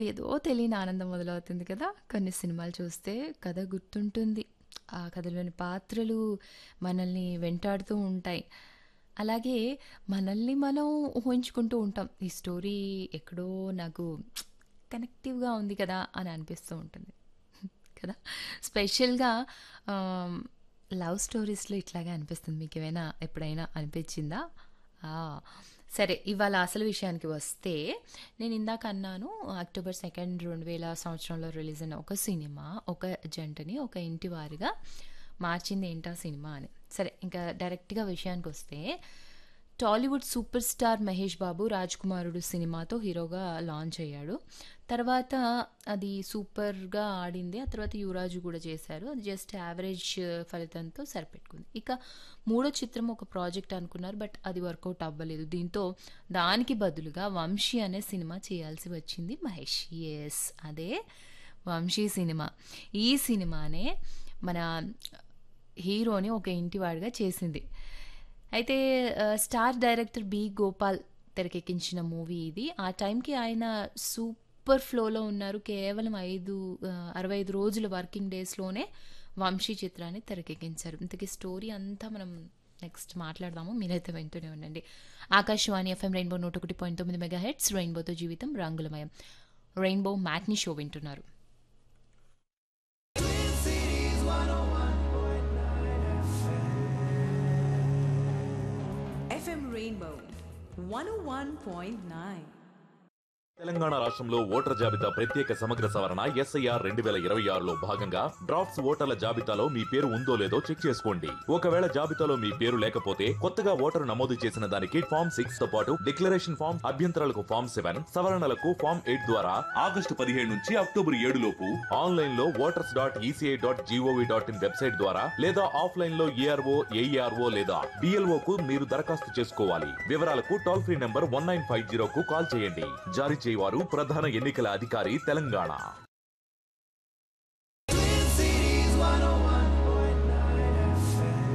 ఏదో తెలియని ఆనందం మొదలవుతుంది కదా! కొన్ని సినిమాలు చూస్తే కథ గుర్తుంటుంది. ఆ కథలోని పాత్రలు మనల్ని వెంటాడుతూ ఉంటాయి. అలాగే మనల్ని మనం ఊహించుకుంటూ ఉంటాం. ఈ స్టోరీ ఎక్కడో నాకు కనెక్టివ్‌గా ఉంది కదా! అని అనిపిస్తూ ఉంటుంది. కదా! స్పెషల్‌గా ఆహ్, లవ్ స్టోరీస్‌లో ఇట్లాగే అనిపిస్తుంది. మీకేమైనా ఎప్పుడైనా అనిపించిందా? ఆ! సరే ఇవాళ అసలు విషయానికి వస్తే నేను ఇందాక అన్నాను అక్టోబర్ 2 2000 సంవత్సరంలో రిలీజ్ అయిన ఒక సినిమా ఒక జంటని ఒక ఇంటి వారిగా మార్చింది ఏంటా సినిమా అని. సరే ఇంకా డైరెక్ట్‌గా విషయానికొస్తే Tollywood super star Mahesh Babu 'Rajakumarudu' సినిమాతో హీరోగా లాంచ్ అయ్యాడు. తర్వాత అది సూపర్‌గా ఆడింది. ఆ తర్వాత 'యువరాజు' కూడా చేశారు. అది జస్ట్ యావరేజ్ ఫలితంతో సరిపెట్టుకుంది. ఇక మూడో చిత్రం ఒక ప్రాజెక్ట్ అనుకున్నారు. బట్ అది వర్కౌట్ అవ్వలేదు. దీంతో దానికి బదులుగా 'వంశీ' అనే సినిమా చేయాల్సి వచ్చింది మహేష్. యెస్ అదే 'వంశీ' సినిమా. ఈ సినిమానే మన హీరోని ఒక ఇంటివాడిగా చేసింది. అయితే ఆహ్, స్టార్ డైరెక్టర్ 'బి. గోపాల్' తెరకెక్కించిన మూవీ ఇది. ఆ టైంకి ఆయన సూపర్ ఫ్లోలో ఉన్నారు. కేవలం 5 ఆహ్, 65 రోజుల వర్కింగ్ డేస్‌లోనే 'వంశీ' చిత్రాన్ని తెరకెక్కించారు. ఇంతకీ స్టోరీ అంతా మనం నెక్స్ట్ మాట్లాడదాము. మీరైతే వింటూనే ఉండండి. ఆకాశవాణి ఎఫ్ఎం రెయిన్బో 101.9 మెగాహెర్ట్జ్ రెయిన్బోతో జీవితం రంగులమయం. రెయిన్బో మ్యాట్నీ షో వింటున్నారు. FM Rainbow 101.9. తెలంగాణ రాష్ట్రంలో ఓటర్ జాబితా ప్రత్యేక సమగ్ర సవరణ ఎస్ఐఆర్ రెండు వేల ఇరవై ఆరులో భాగంగా డ్రాఫ్ట్స్ ఓటర్ల జాబితాలో మీ పేరు ఉందో లేదో చెక్ చేసుకోండి ఒకవేళ జాబితాలో మీ పేరు లేకపోతే కొత్తగా ఓటరు నమోదు చేసిన దానికి ఫామ్ సిక్స్ తో పాటు డిక్లరేషన్ ఫామ్ అభ్యంతరాలకు ఫామ్ సెవెన్ సవరణలకు ఫామ్ ఎయిట్ ద్వారా ఆగస్టు పదిహేడు నుంచి అక్టోబర్ ఏడు లోపు ఆన్లైన్ లో voters dot ECI dot G O V dot in website ద్వారా లేదా ఆఫ్లైన్ లో ఏఆర్ఓ ఏఈఆర్ఓ లేదా డిఎల్ఓ కు మీరు దరఖాస్తు చేసుకోవాలి వివరాలకు toll free number one nine five జీరోకు కాల్ చేయండి జారీ చేయవారు ప్రధాన ఎన్నికల అధికారి తెలంగాణ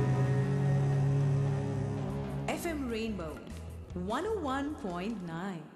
FM Rainbow 101.9.